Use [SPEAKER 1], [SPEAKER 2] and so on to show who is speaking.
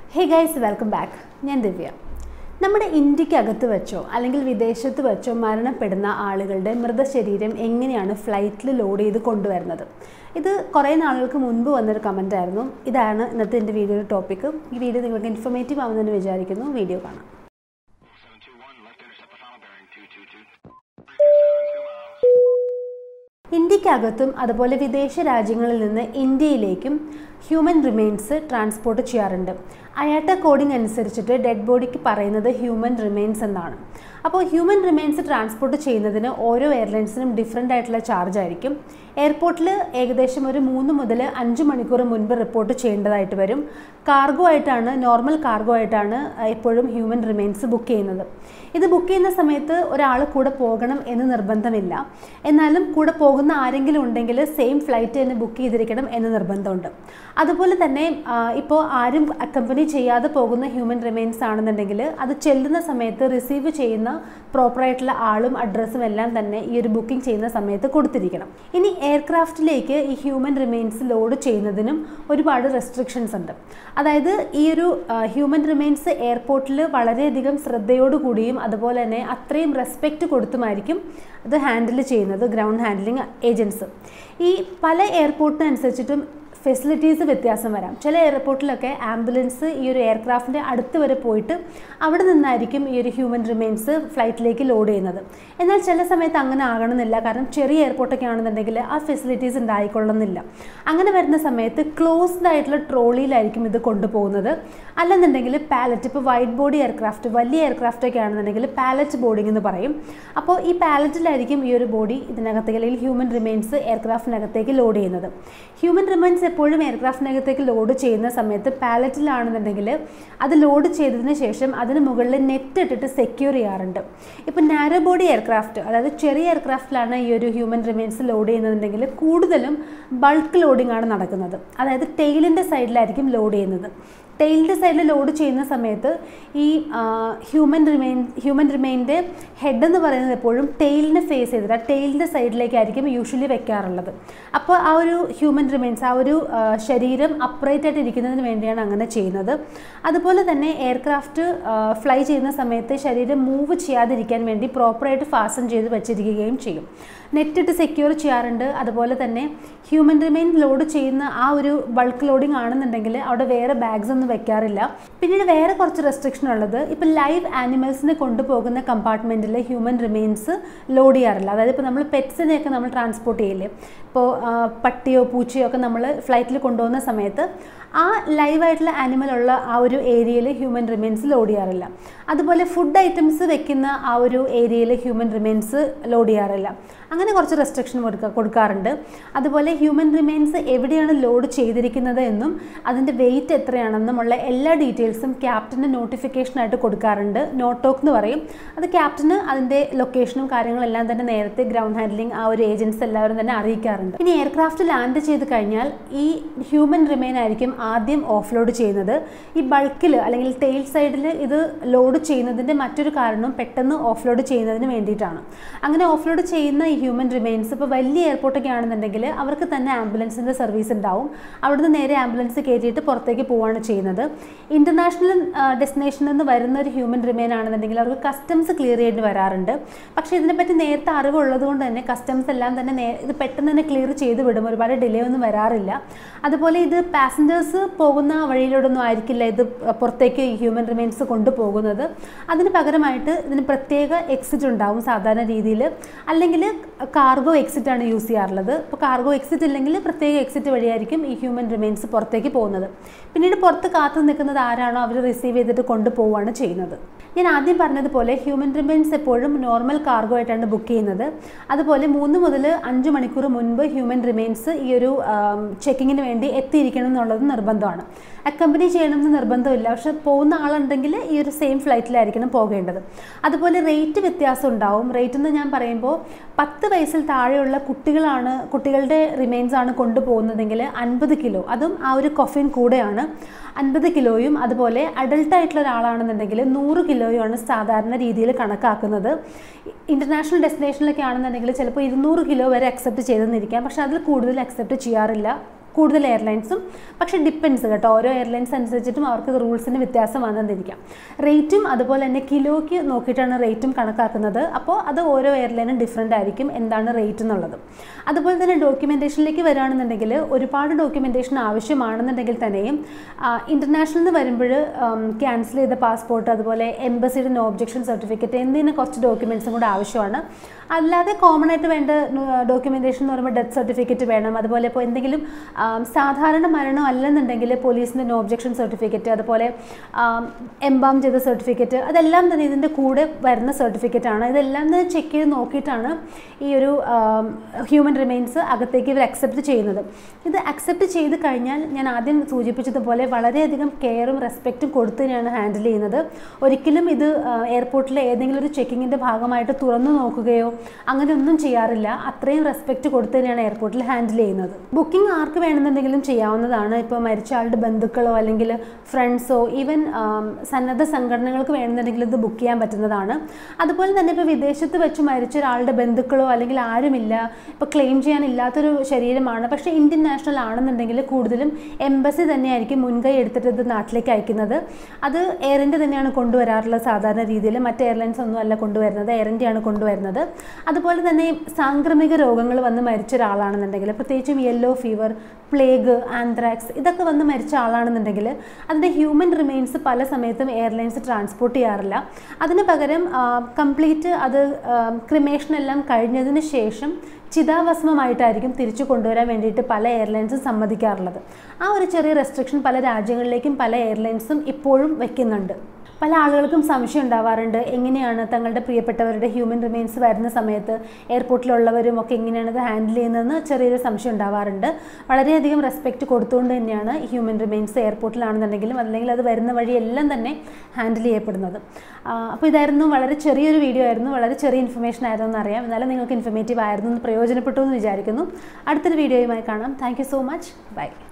[SPEAKER 1] Hey guys welcome back ഞാൻ ദിവ്യ നമ്മുടെ ഇന്ത്യക്കകത്ത് വെച്ചോ അല്ലെങ്കിൽ വിദേശത്ത് വെച്ചോ മരണപ്പെടുന്ന ആളുകളുടെ മൃതശരീരം എങ്ങനെയാണ് ഫ്ലൈറ്റിൽ ലോഡ് ചെയ്ത് കൊണ്ടുവരുന്നത് ഇത് കുറേ നാളുകൾക്ക് മുൻപ് വന്നൊരു കമൻ്റ് ആയിരുന്നു ഇതാണ് ഇന്നത്തെ എൻ്റെ വീഡിയോയുടെ ടോപ്പിക്ക് ഈ വീഡിയോ നിങ്ങൾക്ക് ഇൻഫർമേറ്റീവ് ആവുമെന്ന് വിചാരിക്കുന്നു വീഡിയോ കാണാം
[SPEAKER 2] 721, left intercept the final bearing 222.
[SPEAKER 1] ഇന്ത്യക്കകത്തും അതുപോലെ വിദേശ രാജ്യങ്ങളിൽ നിന്ന് ഇന്ത്യയിലേക്കും ഹ്യൂമൻ റിമെയിൻസ് ട്രാൻസ്പോർട്ട് ചെയ്യാറുണ്ട് അയാട്ട കോഡിംഗ് അനുസരിച്ചിട്ട് ഡെഡ് ബോഡിക്ക് പറയുന്നത് ഹ്യൂമൻ റിമെയിൻസ് എന്നാണ് അപ്പോൾ ഹ്യൂമൻ റിമെയിൻസ് ട്രാൻസ്പോർട്ട് ചെയ്യുന്നതിന് ഓരോ എയർലൈൻസിനും ഡിഫറെൻ്റ് ആയിട്ടുള്ള ചാർജ് ആയിരിക്കും എയർപോർട്ടിൽ ഏകദേശം ഒരു മൂന്ന് മുതൽ അഞ്ച് മണിക്കൂർ മുൻപ് റിപ്പോർട്ട് ചെയ്യേണ്ടതായിട്ട് വരും കാർഗോ ആയിട്ടാണ് നോർമൽ കാർഗോ ആയിട്ടാണ് എപ്പോഴും ഹ്യൂമൻ റിമെയിൻസ് ബുക്ക് ചെയ്യുന്നത് ഇത് ബുക്ക് ചെയ്യുന്ന സമയത്ത് ഒരാൾ കൂടെ പോകണം എന്ന് നിർബന്ധമില്ല എന്നാലും കൂടെ പോകുന്ന ആരെങ്കിലും ഉണ്ടെങ്കിൽ സെയിം ഫ്ലൈറ്റ് തന്നെ ബുക്ക് ചെയ്തിരിക്കണം എന്ന് നിർബന്ധമുണ്ട് അതുപോലെ തന്നെ ഇപ്പോൾ ആരും അക്കമ്പനി ചെയ്യാതെ പോകുന്ന ഹ്യൂമൻ റിമെയിൻസ് ആണെന്നുണ്ടെങ്കിൽ അത് ചെല്ലുന്ന സമയത്ത് റിസീവ് ചെയ്യുന്ന പ്രോപ്പറായിട്ടുള്ള ആളും അഡ്രസ്സും എല്ലാം തന്നെ ഈ ഒരു ബുക്കിംഗ് ചെയ്യുന്ന സമയത്ത് കൊടുത്തിരിക്കണം ഇനി എയർക്രാഫ്റ്റിലേക്ക് ഈ ഹ്യൂമൻ റിമെയിൻസ് ലോഡ് ചെയ്യുന്നതിനും ഒരുപാട് റെസ്ട്രിക്ഷൻസ് ഉണ്ട് അതായത് ഈ ഒരു ഹ്യൂമൻ റിമെയിൻസ് എയർപോർട്ടിൽ വളരെയധികം ശ്രദ്ധയോടുകൂടിയും അതുപോലെ തന്നെ അത്രയും റെസ്പെക്റ്റ് കൊടുത്തുമായിരിക്കും അത് ഹാൻഡിൽ ചെയ്യുന്നത് ഗ്രൗണ്ട് ഹാൻഡ്ലിംഗ് ഏജൻസ് ഈ പല എയർപോർട്ടിനനുസരിച്ചിട്ടും ഫെസിലിറ്റീസ് വ്യത്യാസം വരാം ചില എയർപോർട്ടിലൊക്കെ ആംബുലൻസ് ഈ ഒരു എയർക്രാഫ്റ്റിൻ്റെ അടുത്ത് വരെ പോയിട്ട് അവിടെ നിന്നായിരിക്കും ഈ ഒരു ഹ്യൂമൻ റിമെയിൻസ് ഫ്ലൈറ്റിലേക്ക് ലോഡ് ചെയ്യുന്നത് എന്നാൽ ചില സമയത്ത് അങ്ങനെ ആകണമെന്നില്ല കാരണം ചെറിയ എയർപോർട്ടൊക്കെ ആണെന്നുണ്ടെങ്കിൽ ആ ഫെസിലിറ്റീസ് ഉണ്ടായിക്കൊള്ളുന്നില്ല അങ്ങനെ വരുന്ന സമയത്ത് ക്ലോസ്ഡ് ആയിട്ടുള്ള ട്രോളിയിലായിരിക്കും ഇത് കൊണ്ടുപോകുന്നത് അല്ലെന്നുണ്ടെങ്കിൽ പാലറ്റ് ഇപ്പോൾ വൈറ്റ് ബോഡി എയർക്രാഫ്റ്റ് വലിയ എയർക്രാഫ്റ്റ് ഒക്കെ ആണെന്നുണ്ടെങ്കിൽ പാലറ്റ് ബോർഡിംഗ് എന്ന് പറയും അപ്പോൾ ഈ പാലറ്റിലായിരിക്കും ഈ ഒരു ബോഡി ഇതിനകത്തേക്ക് അല്ലെങ്കിൽ ഹ്യൂമൻ റിമെയിൻസ് എയർക്രാഫ്റ്റിനകത്തേക്ക് ലോഡ് ചെയ്യുന്നത് ഹ്യൂമൻ റിമെയിൻസ് എപ്പോഴും എയർക്രാഫ്റ്റിനകത്തേക്ക് ലോഡ് ചെയ്യുന്ന സമയത്ത് പാലറ്റിലാണെന്നുണ്ടെങ്കിൽ അത് ലോഡ് ചെയ്തതിന് ശേഷം അതിന് മുകളിൽ നെറ്റ് ഇട്ടിട്ട് സെക്യൂർ ചെയ്യാറുണ്ട് ഇപ്പം നാരോ ബോഡി എയർക്രാഫ്റ്റ് അതായത് ചെറിയ എയർക്രാഫ്റ്റിലാണ് ഈ ഒരു ഹ്യൂമൻ റിമെയിൻസ് ലോഡ് ചെയ്യുന്നതെങ്കിൽ കൂടുതലും ബൾക്ക് ലോഡിംഗ് ആണ് നടക്കുന്നത് അതായത് ടെയിലിൻ്റെ സൈഡിലായിരിക്കും ലോഡ് ചെയ്യുന്നത് ടെയിലിൻ്റെ സൈഡിൽ ലോഡ് ചെയ്യുന്ന സമയത്ത് ഈ ഹ്യൂമൻ റിമെയിൻ ഹ്യൂമൻ റിമെയിൻ്റെ ഹെഡ് എന്ന് പറയുന്നത് എപ്പോഴും ടെയിലിനെ ഫേസ് ചെയ്തിട്ട് ആ ടെയിലിൻ്റെ സൈഡിലേക്കായിരിക്കും യൂഷ്വലി വെക്കാറുള്ളത് അപ്പോൾ ആ ഒരു ഹ്യൂമൻ റിമെയിൻസ് ആ ഒരു ആ, ശരീരം അപ്രൈറ്റ് ആയിട്ട് ഇരിക്കുന്നതിന് വേണ്ടിയാണ് അങ്ങനെ ചെയ്യുന്നത് അതുപോലെ തന്നെ എയർക്രാഫ്റ്റ് ഫ്ലൈ ചെയ്യുന്ന സമയത്ത് ശരീരം മൂവ് ചെയ്യാതിരിക്കാൻ വേണ്ടി പ്രോപ്പറായിട്ട് ഫാസൺ ചെയ്ത് വെച്ചിരിക്കുകയും ചെയ്യും നെറ്റിട്ട് സെക്യൂർ ചെയ്യാറുണ്ട് അതുപോലെ തന്നെ ഹ്യൂമൻ റിമെയിൻ ലോഡ് ചെയ്യുന്ന ആ ഒരു ബൾക്ക് ലോഡിംഗ് ആണെന്നുണ്ടെങ്കിൽ അവിടെ വേറെ ബാഗ്സ് ഒന്നും വെക്കാറില്ല പിന്നീട് വേറെ കുറച്ച് റെസ്ട്രിക്ഷൻ ഉള്ളത് ഇപ്പോൾ ലൈവ് ആനിമൽസിനെ കൊണ്ടുപോകുന്ന കമ്പാർട്ട്മെൻറ്റിൽ ഹ്യൂമൻ റിമെയിൻസ് ലോഡ് ചെയ്യാറില്ല അതായത് ഇപ്പോൾ നമ്മൾ പെറ്റ്സിനെയൊക്കെ നമ്മൾ ട്രാൻസ്പോർട്ട് ചെയ്യില്ലേ ഇപ്പോൾ ആ, പട്ടിയോ പൂച്ചയോ ഒക്കെ നമ്മൾ ഫ്ലൈറ്റിൽ കൊണ്ടുപോകുന്ന സമയത്ത് ആ ലൈവായിട്ടുള്ള ആനിമൽ ഉള്ള ആ ഒരു ഏരിയയിൽ ഹ്യൂമൻ റിമെയിൻസ് ലോഡ് ചെയ്യാറില്ല അതുപോലെ ഫുഡ് ഐറ്റംസ് വെക്കുന്ന ആ ഒരു ഏരിയയിൽ ഹ്യൂമൻ റിമെയിൻസ് ലോഡ് ചെയ്യാറില്ല അങ്ങനെ കുറച്ച് റെസ്ട്രിക്ഷൻ കൊടുക്ക കൊടുക്കാറുണ്ട് അതുപോലെ ഹ്യൂമൻ റിമെയിൻസ് എവിടെയാണ് ലോഡ് ചെയ്തിരിക്കുന്നത് എന്നും അതിൻ്റെ വെയിറ്റ് എത്രയാണെന്നും ഉള്ള എല്ലാ ഡീറ്റെയിൽസും ക്യാപ്റ്റന് നോട്ടിഫിക്കേഷനായിട്ട് കൊടുക്കാറുണ്ട് നോട്ടോക്ക് എന്ന് പറയും അത് ക്യാപ്റ്റന് അതിൻ്റെ ലൊക്കേഷനും കാര്യങ്ങളെല്ലാം തന്നെ നേരത്തെ ഗ്രൗണ്ട് ഹാൻഡ്ലിംഗ് ആ ഒരു ഏജൻസ് എല്ലാവരും തന്നെ അറിയിക്കാറുണ്ട് ഇനി എയർക്രാഫ്റ്റ് ലാൻഡ് ചെയ്ത് കഴിഞ്ഞാൽ ഈ ഹ്യൂമൻ റിമെയിൻ ആയിരിക്കും ആദ്യം ഓഫ് ലോഡ് ചെയ്യുന്നത് ഈ ബൾക്കിൽ അല്ലെങ്കിൽ ടെയിൽ സൈഡിൽ ഇത് ലോഡ് ചെയ്യുന്നതിൻ്റെ മറ്റൊരു കാരണം പെട്ടെന്ന് ഓഫ് ലോഡ് ചെയ്യുന്നതിന് വേണ്ടിയിട്ടാണ് അങ്ങനെ ഓഫ് ലോഡ് ചെയ്യുന്ന ഈ ഹ്യൂമൻ റിമെയിൻസ് ഇപ്പോൾ വലിയ എയർപോർട്ടൊക്കെ ആണെന്നുണ്ടെങ്കിൽ അവർക്ക് തന്നെ ആംബുലൻസിൻ്റെ സർവീസ് ഉണ്ടാവും അവിടുന്ന് നേരെ ആംബുലൻസ് കയറ്റിയിട്ട് പുറത്തേക്ക് പോവുകയാണ് ചെയ്യുന്നത് ഇൻ്റർനാഷണൽ ഡെസ്റ്റിനേഷനിൽ നിന്ന് വരുന്ന ഒരു ഹ്യൂമൻ റിമെയിൻ ആണെന്നുണ്ടെങ്കിൽ അവർക്ക് കസ്റ്റംസ് ക്ലിയർ ചെയ്യേണ്ടി വരാറുണ്ട് പക്ഷേ ഇതിനെപ്പറ്റി നേരത്തെ അറിവുള്ളത് കൊണ്ട് തന്നെ കസ്റ്റംസ് എല്ലാം തന്നെ നേ ഇത് പെട്ടെന്ന് തന്നെ ക്ലിയർ ചെയ്ത് വിടും ഒരുപാട് ഡിലേ ഒന്നും വരാറില്ല അതുപോലെ ഇത് പാസഞ്ചേഴ്സ് പോകുന്ന വഴിയിലൂടെയൊന്നും ആയിരിക്കില്ല ഇത് പുറത്തേക്ക് ഈ ഹ്യൂമൻ റിമെയിൻസ് കൊണ്ടുപോകുന്നത് അതിന് പകരമായിട്ട് ഇതിന് പ്രത്യേക എക്സിറ്റ് ഉണ്ടാവും സാധാരണ രീതിയിൽ അല്ലെങ്കിൽ കാർഗോ എക്സിറ്റ് ആണ് യൂസ് ചെയ്യാറുള്ളത് ഇപ്പോൾ കാർഗോ എക്സിറ്റ് ഇല്ലെങ്കിൽ പ്രത്യേക എക്സിറ്റ് വഴിയായിരിക്കും ഈ ഹ്യൂമൻ റിമെയിൻസ് പുറത്തേക്ക് പോകുന്നത് പിന്നീട് പുറത്ത് കാത്തു നിൽക്കുന്നത് ആരാണോ അവർ റിസീവ് ചെയ്തിട്ട് കൊണ്ടുപോവുകയാണ് ചെയ്യുന്നത് ഞാൻ ആദ്യം പറഞ്ഞതുപോലെ ഹ്യൂമൻ റിമെയിൻസ് എപ്പോഴും നോർമൽ കാർഗോ ആയിട്ടാണ് ബുക്ക് ചെയ്യുന്നത് അതുപോലെ മൂന്ന് മുതൽ അഞ്ച് മണിക്കൂർ മുൻപ് ഹ്യൂമൻ റിമെയിൻസ് ഈ ഒരു ചെക്കിങ്ങിന് വേണ്ടി എത്തിയിരിക്കണം എന്നുള്ളത് നിർബന്ധമാണ് അക്കമ്പനി ചെയ്യണമെന്ന് നിർബന്ധമില്ല പക്ഷെ പോകുന്ന ആളുണ്ടെങ്കിൽ ഈ ഒരു സെയിം ഫ്ലൈറ്റിലായിരിക്കണം പോകേണ്ടത് അതുപോലെ റേറ്റ് വ്യത്യാസം ഉണ്ടാവും റേറ്റ് എന്ന് ഞാൻ പറയുമ്പോൾ പത്ത് വയസ്സിൽ താഴെയുള്ള കുട്ടികളാണ് കുട്ടികളുടെ റിമെയിൻസ് ആണ് കൊണ്ടുപോകുന്നതെങ്കിൽ അൻപത് കിലോ അതും ആ ഒരു കൊഫിൻ കൂടെയാണ് അൻപത് കിലോയും അതുപോലെ അഡൾട്ട് ആയിട്ടുള്ള ഒരാളാണെന്നുണ്ടെങ്കിൽ നൂറ് കിലോയുമാണ് സാധാരണ രീതിയിൽ കണക്കാക്കുന്നത് ഇൻ്റർനാഷണൽ ഡെസ്റ്റിനേഷനിലൊക്കെ ആണെന്നുണ്ടെങ്കിൽ ചിലപ്പോൾ ഇരുന്നൂറ് കിലോ വരെ അക്സെപ്റ്റ് ചെയ്തെന്നിരിക്കാം പക്ഷേ അതിൽ കൂടുതൽ അക്സെപ്റ്റ് ചെയ്യാറില്ല കൂടുതൽ എയർലൈൻസും പക്ഷേ ഡിപ്പെൻസ് കേട്ടോ ഓരോ എയർലൈൻസ് അനുസരിച്ചിട്ടും അവർക്ക് റൂൾസിന് വ്യത്യാസം വന്നെന്നിരിക്കാം റേറ്റും അതുപോലെ തന്നെ കിലോയ്ക്ക് നോക്കിയിട്ടാണ് റേറ്റും കണക്കാക്കുന്നത് അപ്പോൾ അത് ഓരോ എയർലൈനും ഡിഫറെൻ്റ് ആയിരിക്കും എന്താണ് റേറ്റ് എന്നുള്ളത് അതുപോലെ തന്നെ ഡോക്യുമെൻറ്റേഷനിലേക്ക് വരികയാണെന്നുണ്ടെങ്കിൽ ഒരുപാട് ഡോക്യുമെൻറ്റേഷൻ ആവശ്യമാണെന്നുണ്ടെങ്കിൽ തന്നെയും ഇൻ്റർനാഷണൽ നിന്ന് വരുമ്പോൾ ക്യാൻസൽ ചെയ്ത പാസ്പോർട്ട് അതുപോലെ എംബസിയുടെ നോ ഒബ്ജക്ഷൻ സർട്ടിഫിക്കറ്റ് എന്നിങ്ങനെ കുറച്ച് ഡോക്യുമെൻറ്റ്സും കൂടെ ആവശ്യമാണ് അല്ലാതെ കോമൺ ആയിട്ട് വേണ്ട ഡോക്യുമെൻറ്റേഷൻ എന്ന് പറയുമ്പോൾ ഡെത്ത് സർട്ടിഫിക്കറ്റ് വേണം അതുപോലെ ഇപ്പോൾ എന്തെങ്കിലും ആം, സാധാരണ മരണം അല്ലെന്നുണ്ടെങ്കിൽ പോലീസിൻ്റെ നോ ഒബ്ജക്ഷൻ സർട്ടിഫിക്കറ്റ് അതുപോലെ എംബാം ചെയ്ത സർട്ടിഫിക്കറ്റ് അതെല്ലാം തന്നെ ഇതിൻ്റെ കൂടെ വരുന്ന സർട്ടിഫിക്കറ്റ് ആണ് ഇതെല്ലാം തന്നെ ചെക്ക് ചെയ്ത് നോക്കിയിട്ടാണ് ഈ ഒരു ഹ്യൂമൻ റിമെയിൻസ് അകത്തേക്ക് ഇവർ അക്സെപ്റ്റ് ചെയ്യുന്നത് ഇത് അക്സെപ്റ്റ് ചെയ്ത് കഴിഞ്ഞാൽ ഞാൻ ആദ്യം സൂചിപ്പിച്ചതുപോലെ വളരെയധികം കെയറും റെസ്പെക്റ്റും കൊടുത്ത് തന്നെയാണ് ഹാൻഡിൽ ചെയ്യുന്നത് ഒരിക്കലും ഇത് എയർപോർട്ടിലെ ഏതെങ്കിലും ഒരു ചെക്കിങ്ങിൻ്റെ ഭാഗമായിട്ട് തുറന്നു നോക്കുകയോ അങ്ങനെ ഒന്നും ചെയ്യാറില്ല അത്രയും റെസ്പെക്റ്റ് കൊടുത്ത് തന്നെയാണ് എയർപോർട്ടിൽ ഹാൻഡിൽ ചെയ്യുന്നത് ബുക്കിംഗ് ആർക്ക് വേണമെന്നുണ്ടെങ്കിലും ചെയ്യാവുന്നതാണ് ഇപ്പോൾ മരിച്ച ആളുടെ ബന്ധുക്കളോ അല്ലെങ്കിൽ ഫ്രണ്ട്സോ ഈവൻ സന്നദ്ധ സംഘടനകൾക്ക് വേണമെന്നുണ്ടെങ്കിൽ ഇത് ബുക്ക് ചെയ്യാൻ പറ്റുന്നതാണ് അതുപോലെ തന്നെ ഇപ്പോൾ വിദേശത്ത് വെച്ച് മരിച്ച ഒരാളുടെ ബന്ധുക്കളോ അല്ലെങ്കിൽ ആരുമില്ല ഇപ്പോൾ ക്ലെയിം ചെയ്യാനില്ലാത്തൊരു ശരീരമാണ് പക്ഷേ ഇന്ത്യൻ നാഷണൽ ആണെന്നുണ്ടെങ്കിൽ കൂടുതലും എംബസി തന്നെയായിരിക്കും മുൻകൈ എടുത്തിട്ട് ഇത് നാട്ടിലേക്ക് അയക്കുന്നത് അത് എയർ ഇന്ത്യ തന്നെയാണ് കൊണ്ടുവരാറുള്ളത് സാധാരണ രീതിയിൽ മറ്റ് എയർലൈൻസ് ഒന്നും അല്ല കൊണ്ടുവരുന്നത് എയർ ഇന്ത്യയാണ് കൊണ്ടുവരുന്നത് അതുപോലെ തന്നെ സാംക്രമിക രോഗങ്ങൾ വന്ന് മരിച്ച ഒരാളാണെന്നുണ്ടെങ്കിൽ പ്രത്യേകിച്ചും യെല്ലോ ഫീവർ പ്ലേഗ് ആന്ത്രാക്സ് ഇതൊക്കെ വന്ന് മരിച്ച ആളാണെന്നുണ്ടെങ്കിൽ അതിൻ്റെ ഹ്യൂമൻ റിമെയിൻസ് പല സമയത്തും എയർലൈൻസ് ട്രാൻസ്പോർട്ട് ചെയ്യാറില്ല അതിന് പകരം കംപ്ലീറ്റ് അത് ക്രിമേഷൻ എല്ലാം കഴിഞ്ഞതിന് ശേഷം ചിതാഭസ്മമായിട്ടായിരിക്കും തിരിച്ചു കൊണ്ടുവരാൻ വേണ്ടിയിട്ട് പല എയർലൈൻസും സമ്മതിക്കാറുള്ളത് ആ ഒരു ചെറിയ റെസ്ട്രിക്ഷൻ പല രാജ്യങ്ങളിലേക്കും പല എയർലൈൻസും ഇപ്പോഴും വെക്കുന്നുണ്ട് പല ആളുകൾക്കും സംശയം ഉണ്ടാവാറുണ്ട് എങ്ങനെയാണ് തങ്ങളുടെ പ്രിയപ്പെട്ടവരുടെ ഹ്യൂമൻ റിമെയിൻസ് വരുന്ന സമയത്ത് എയർപോർട്ടിലുള്ളവരും ഒക്കെ എങ്ങനെയാണ് ഇത് ഹാൻഡിൽ ചെയ്യുന്നതെന്ന് ചെറിയൊരു സംശയം ഉണ്ടാവാറുണ്ട് വളരെയധികം റെസ്പെക്റ്റ് കൊടുത്തുകൊണ്ട് തന്നെയാണ് ഹ്യൂമൻ റിമെയിൻസ് എയർപോർട്ടിലാണെന്നുണ്ടെങ്കിലും അല്ലെങ്കിൽ അത് വരുന്ന വഴി എല്ലാം തന്നെ ഹാൻഡിൽ ചെയ്യപ്പെടുന്നത് അപ്പോൾ ഇതായിരുന്നു വളരെ ചെറിയൊരു വീഡിയോ ആയിരുന്നു വളരെ ചെറിയ ഇൻഫർമേഷൻ ആയിരുന്നു എന്നറിയാം എന്നാലും നിങ്ങൾക്ക് ഇൻഫർമേറ്റീവ് ആയിരുന്നു എന്ന് പ്രയോജനപ്പെട്ടു എന്ന് വിചാരിക്കുന്നു അടുത്തൊരു വീഡിയോയുമായി കാണാം താങ്ക് സോ മച്ച് ബൈ